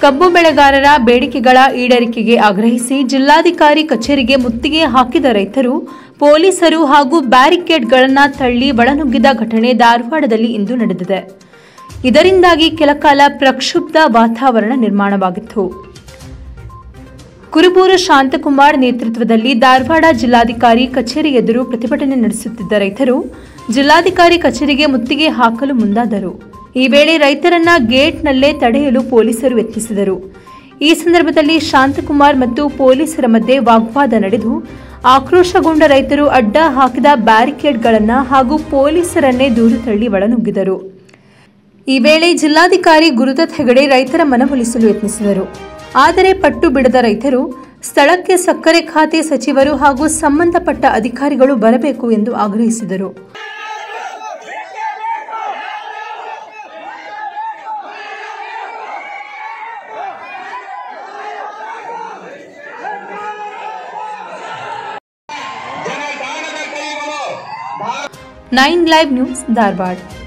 ಕಬ್ಬು ಬೆಳೆಗಾರರ ಬೇಡಿಕೆಗಳ ಈಡೇರಿಕೆಗೆ ಆಗ್ರಹಿಸಿ ಜಿಲ್ಲಾಧಿಕಾರಿ ಕಚೇರಿಗೆ ಮುತ್ತಿಗೆ ಹಾಕಿದ ರೈತರು ಪೊಲೀಸರು ಹಾಗೂ ಬ್ಯಾರಿಕೇಡ್ಗಳನ್ನು ತಳ್ಳಿ ಒಳನುಗ್ಗಿದ ಘಟನೆ ಧಾರವಾಡದಲ್ಲಿ ಇಂದು ನಡೆದಿದೆ ಇದರಿಂದಾಗಿ ಕೆಲಕಾಲ ಪ್ರಕ್ಷುಬ್ಧ ವಾತಾವರಣ ನಿರ್ಮಾಣವಾಗಿತ್ತು ಕುರುಬೂರು ಶಾಂತಕುಮಾರ್ ನೇತೃತ್ವದಲ್ಲಿ ಧಾರವಾಡ ಜಿಲ್ಲಾಧಿಕಾರಿ ಕಚೇರಿ ಎದುರು ಪ್ರತಿಭಟನೆ ನಡೆಸುತ್ತಿದ್ದ ರೈತರು ಜಿಲ್ಲಾಧಿಕಾರಿ ಕಚೇರಿಗೆ ಮುತ್ತಿಗೆ ಹಾಕಲು ಮುಂದಾದರು ಈ ವೇಳೆ ರೈತರನ್ನ ಗೇಟ್ನಲ್ಲೇ ತಡೆಯಲು ಪೊಲೀಸರು ಯತ್ನಿಸಿದರು ಈ ಸಂದರ್ಭದಲ್ಲಿ ಶಾಂತಕುಮಾರ್ ಮತ್ತು ಪೊಲೀಸರ ಮಧ್ಯೆ ವಾಗ್ವಾದ ನಡೆದು ಆಕ್ರೋಶಗೊಂಡ ರೈತರು ಅಡ್ಡ ಹಾಕಿದ ಬ್ಯಾರಿಕೇಡ್ಗಳನ್ನು ಹಾಗೂ ಪೊಲೀಸರನ್ನೇ ದೂರು ತಳ್ಳಿ ಒಳನುಗ್ಗಿದರು ಈ ವೇಳೆ ಜಿಲ್ಲಾಧಿಕಾರಿ ಗುರುದತ್ ಹೆಗಡೆ ರೈತರ ಮನವೊಲಿಸಲು ಯತ್ನಿಸಿದರು ಆದರೆ ಪಟ್ಟು ಬಿಡದ ರೈತರು ಸ್ಥಳಕ್ಕೆ ಸಕ್ಕರೆ ಖಾತೆ ಸಚಿವರು ಹಾಗೂ ಸಂಬಂಧಪಟ್ಟ ಅಧಿಕಾರಿಗಳು ಬರಬೇಕು ಎಂದು ಆಗ್ರಹಿಸಿದರು ಜನದಾನದ ಕೈಗಳು ನೈನ್ ಲೈವ್ ನ್ಯೂಸ್ ಧಾರವಾಡ